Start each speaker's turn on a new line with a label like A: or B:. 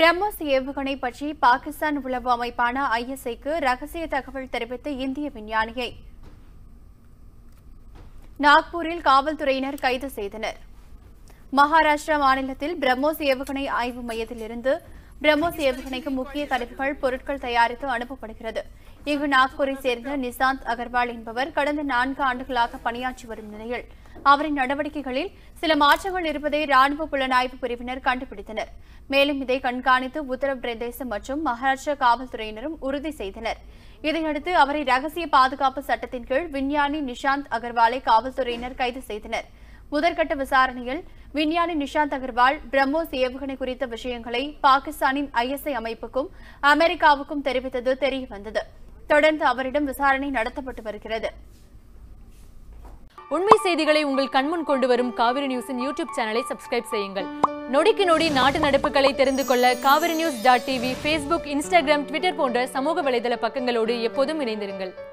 A: பிரம்மோஸ் ஏவுகணை பற்றி பாகிஸ்தான் உளவு அமைப்பான ஐஎஸ்ஐக்கு ரகசிய தகவல் தெரிவித்த இந்திய விஞ்ஞானியை நாக்பூரில் காவல்துறையினர் கைது செய்தனர் மகாராஷ்டிரா மாநிலத்தில் பிரம்மோஸ் ஏவுகணை ஆய்வு மையத்திலிருந்து பிரம்மோஸ் ஏவுகணைக்கு முக்கிய கருவிகள் பொருட்கள் தயாரித்து அனுப்பப்படுகிறது இங்கு நாக்பூரை சேர்ந்த நிசாந்த் அகர்வால் என்பவர் கடந்த நான்கு ஆண்டுகளாக பணியாற்றி வரும் நிலையில் அவரின் நடவடிக்கைகளில் சில மாற்றங்கள் இருப்பதை ராணுவ புலனாய்வு பிரிவினர் கண்டுபிடித்தனர் மேலும் இதை கண்காணித்து உத்தரப்பிரதேசம் மற்றும் மகாராஷ்டிரா காவல்துறையினரும் உறுதி செய்தனர் இதையடுத்து அவரை ரகசிய பாதுகாப்பு சட்டத்தின் கீழ் விஞ்ஞானி நிஷாந்த் அகர்வாலை காவல்துறையினர் கைது செய்தனர் முதற்கட்ட விசாரணையில் விஞ்ஞானி நிஷாந்த் அகர்வால் பிரம்மோஸ் ஏவுகணை குறித்த விஷயங்களை பாகிஸ்தானின் ஐஎஸ்ஐ அமைப்புக்கும் அமெரிக்காவுக்கும் தெரிவித்தது தெரியவந்தது தொடர்ந்து அவரிடம் விசாரணை நடத்தப்பட்டு வருகிறது
B: உண்மை செய்திகளை உங்கள் கண்முன் கொண்டு வரும் காவிரி நியூஸின் யூடியூப் சேனலை சப்ஸ்கிரைப் செய்யுங்கள் நொடிக்கு நொடி நாட்டு நடப்புகளை தெரிந்து கொள்ள Kaveri news dot TV Facebook Instagram Twitter போன்ற சமூக வலைதள பக்கங்களோடு எப்போதும் இணைந்திருங்கள்